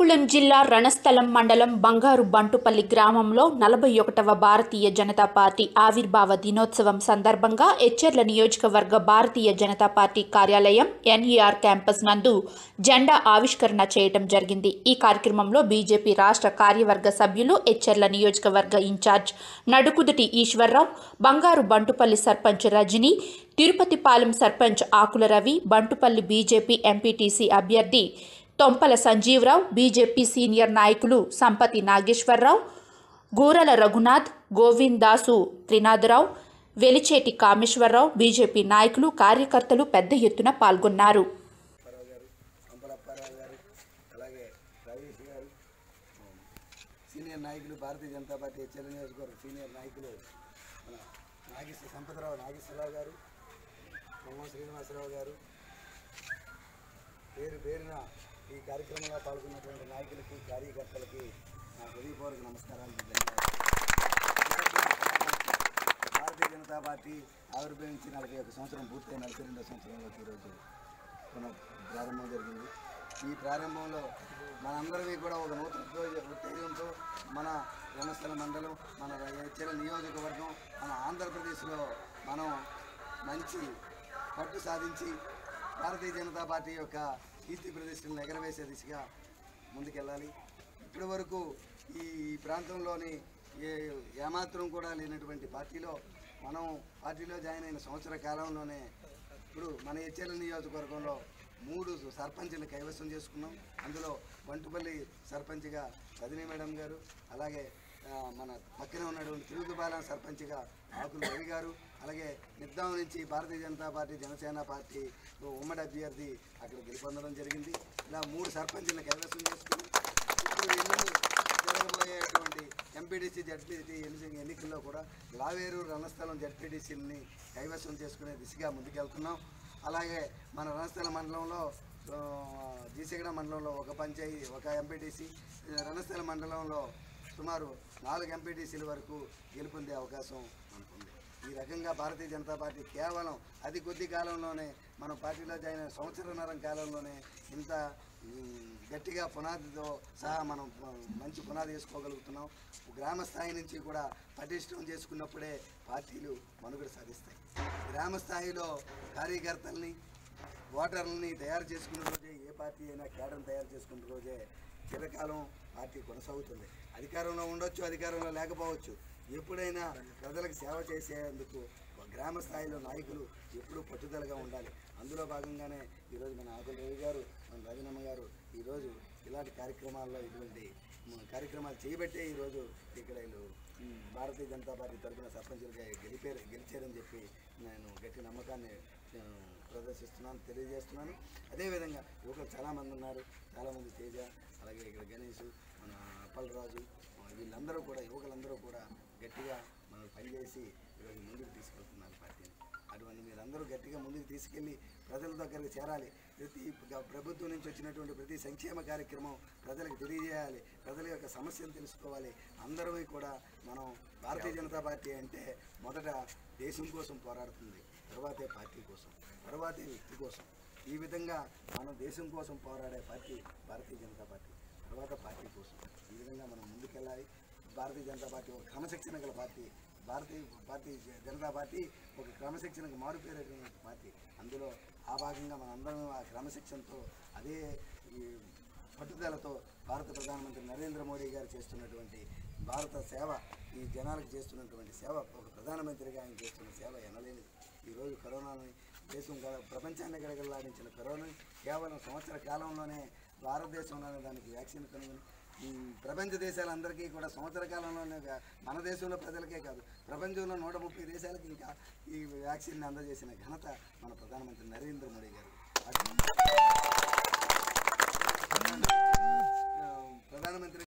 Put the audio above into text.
శ్రీకాకుళం జిల్లా రణస్థలం మండలం బంగారు బంటుపల్లి గ్రామంలో నలభై ఒకటవ భారతీయ జనతా పార్టీ ఆవిర్భావ దినోత్సవం సందర్భంగా ఎచ్చెర్ల నియోజకవర్గ భారతీయ జనతా పార్టీ కార్యాలయం ఎన్ఈఆర్ క్యాంపస్ నందు జెండా ఆవిష్కరణ చేయడం జరిగింది ఈ కార్యక్రమంలో బీజేపీ రాష్ట్ర కార్యవర్గ సభ్యులు ఎచ్చెర్ల నియోజకవర్గ incharge Nadukuduti Eswararao Bangaru Bantupalli sarpanch Rajani Tirupatipalem sarpanch Akula Ravi Bantupalli BJP MPTC అభ్యర్థి తొంపల సంజీవరావు బీజేపీ సీనియర్ నాయకులు సంపతి నాగేశ్వరరావు గూరల రఘునాథ్ గోవిందాసు త్రినాథరావు వెలిచేటి కామేశ్వరరావు బీజేపీ నాయకులు కార్యకర్తలు పెద్ద ఎత్తున పాల్గొన్నారు అప్పారావు గారు అంపలప్పారావు గారు అలాగే రవీష్ గారు సీనియర్ నాయకులు భారతీయ జనతా పార్టీ హెచ్ఎల్ నియోజకవర్గ సీనియర్ నాయకులు మన నాగేశ్వర సంపతరావు నాగేశ్వరరావు గారు బొమ్మ శ్రీనివాసరావు గారు పేరు పేరున ఈ కార్యక్రమంలో పాల్గొన్నటువంటి నాయకులకి కార్యకర్తలకి నా హృదయపూర్వక నమస్కారాలు భారతీయ జనతా పార్టీ ఆవిర్భవించి నలభై ఒక సంవత్సరం పూర్తయి నలభై రెండో సంవత్సరంలోకి ఈరోజు పునః ప్రారంభం జరిగింది ఈ ప్రారంభంలో మనందరినీ కూడా ఒక నూతన ఉత్తేజ- ఉత్తేజంతో మన రణస్థల మండలం మన హెచ్చర నియోజకవర్గం మన ఆంధ్రప్రదేశ్లో మనం మంచి పట్టు సాధించి భారతీయ జనతా పార్టీ యొక్క కీర్తి ప్రతిష్టలను ఎగరవేసే దిశగా ముందుకెళ్ళాలి ఇప్పటి వరకు ఈ ప్రాంతంలోని ఏ ఏమాత్రం కూడా లేనటువంటి పార్టీలో మనం పార్టీలో జాయిన్ అయిన సంవత్సర కాలంలోనే ఇప్పుడు మన హెచ్ఎల్ నియోజకవర్గంలో మూడు సర్పంచ్లు కైవసం చేసుకున్నాం అందులో బంటుపల్లి సర్పంచ్గా రజనీ మేడం గారు అలాగే ఆ, మన పక్కనే ఉన్నటువంటి తిరుగుబాలం సర్పంచ్గా ఆకుల రవి గారు అలాగే నిద్దాం నుంచి భారతీయ జనతా పార్టీ జనసేన పార్టీ ఉమ్మడి అభ్యర్థి అక్కడ గెలుపొందడం జరిగింది ఇలా మూడు సర్పంచ్లను కైవసం చేసుకుని ఇప్పుడు ఎన్ని జరగబోయేటువంటి ఎంపీడీసీ జడ్పీటీ ఎన్నికల్లో కూడా లావేరు రణస్థలం జడ్పీటీసీని కైవసం చేసుకునే దిశగా ముందుకెళ్తున్నాం అలాగే మన రణస్థల మండలంలో ఆ, జీసగడ మండలంలో ఒక పంచాయతీ ఒక ఎంపీటీసీ రణస్థల మండలంలో సుమారు నాలుగు ఎంపీటీసీల వరకు గెలుపొందే అవకాశం మనకుంది ఈ రకంగా భారతీయ జనతా పార్టీ కేవలం అతి కొద్ది కాలంలోనే మన పార్టీలో జాయిన్ అయిన సంవత్సరన్నర కాలంలోనే ఇంత ఉమ్, గట్టిగా పునాదితో సహా మనం ఆ, మంచి పునాది వేసుకోగలుగుతున్నాం గ్రామ స్థాయి నుంచి కూడా పటిష్టం చేసుకున్నప్పుడే పార్టీలు మనుగడ సాధిస్తాయి గ్రామ స్థాయిలో కార్యకర్తల్ని ఓటర్లని తయారు చేసుకున్న రోజే ఏ పార్టీ అయినా కేడర్ని తయారు చేసుకున్న రోజే చిరకాలం పార్టీ కొనసాగుతుంది అధికారంలో ఉండొచ్చు అధికారంలో లేకపోవచ్చు ఎప్పుడైనా ప్రజలకు సేవ చేసేందుకు గ్రామ స్థాయిలో నాయకులు ఎప్పుడూ పట్టుదలగా ఉండాలి అందులో భాగంగానే ఈరోజు మన ఆకుల రవి గారు మన రజనమ్మ గారు ఈరోజు ఇలాంటి కార్యక్రమాల్లో ఇటువంటి మ- కార్యక్రమాలు చేయబట్టే ఈరోజు ఇక్కడ వీళ్ళు ఉమ్, భారతీయ జనతా పార్టీ తరఫున సర్పంచులుగా గెలిపారు గెలిచారని చెప్పి నేను గట్టి నమ్మకాన్ని ఆ, ప్రదర్శిస్తున్నాను తెలియజేస్తున్నాను అదేవిధంగా యువకులు చాలామంది ఉన్నారు చాలామంది తేజ అలాగే ఇక్కడ గణేష్ మన అప్పలరాజు ఆ, వీళ్ళందరూ కూడా యువకులందరూ కూడా గట్టిగా మనం పనిచేసి ఈరోజు ముందుకు తీసుకెళ్తున్నారు పార్టీని అటువంటి మీరందరూ గట్టిగా ముందుకు తీసుకెళ్ళి ప్రజల దగ్గరికి చేరాలి ప్రతి గ- ప్రభుత్వం నుంచి వచ్చినటువంటి ప్రతి సంక్షేమ కార్యక్రమం ప్రజలకు తెలియజేయాలి ప్రజల యొక్క సమస్యలు తెలుసుకోవాలి అందరూ కూడా మనం భారతీయ జనతా పార్టీ అంటే మొదట దేశం కోసం పోరాడుతుంది తర్వాతే పార్టీ కోసం తర్వాతే వ్యక్తి కోసం ఈ విధంగా మనం దేశం కోసం పోరాడే పార్టీ భారతీయ జనతా పార్టీ తర్వాత పార్టీ కోసం ఈ విధంగా మనం ముందుకెళ్ళాలి భారతీయ జనతా పార్టీ ఒక క్రమశిక్షణ గల party Bharatiya party Janata party ఒక క్రమశిక్షణకు మారుపేరేటువంటి పార్టీ అందులో ఆ భాగంగా మనందరం ఆ క్రమశిక్షణతో అదే ఈ పట్టుదలతో భారత ప్రధానమంత్రి నరేంద్ర మోడీ గారు చేస్తున్నటువంటి భారత సేవ ఈ జనాలకు చేస్తున్నటువంటి సేవ ఒక ప్రధానమంత్రిగా ఆయన చేస్తున్న సేవ ఎనలేనిది ఈరోజు కరోనాని దేశం గల- ప్రపంచాన్ని గడగలాడించిన కరోనాని కేవలం సంవత్సర కాలంలోనే భారతదేశంలోనే దానికి వ్యాక్సిన్ కనుగొని ఈ ప్రపంచ దేశాలందరికీ కూడా సంవత్సర కాలంలోనే వ్యా- మన దేశంలో ప్రజలకే కాదు ప్రపంచంలో నూట ముప్పై దేశాలకి ఇంకా ఈ వ్యాక్సిన్ అందజేసిన ఘనత మన ప్రధానమంత్రి నరేంద్ర మోడీ గారు అటు- ఆ, ప్రధానమంత్రి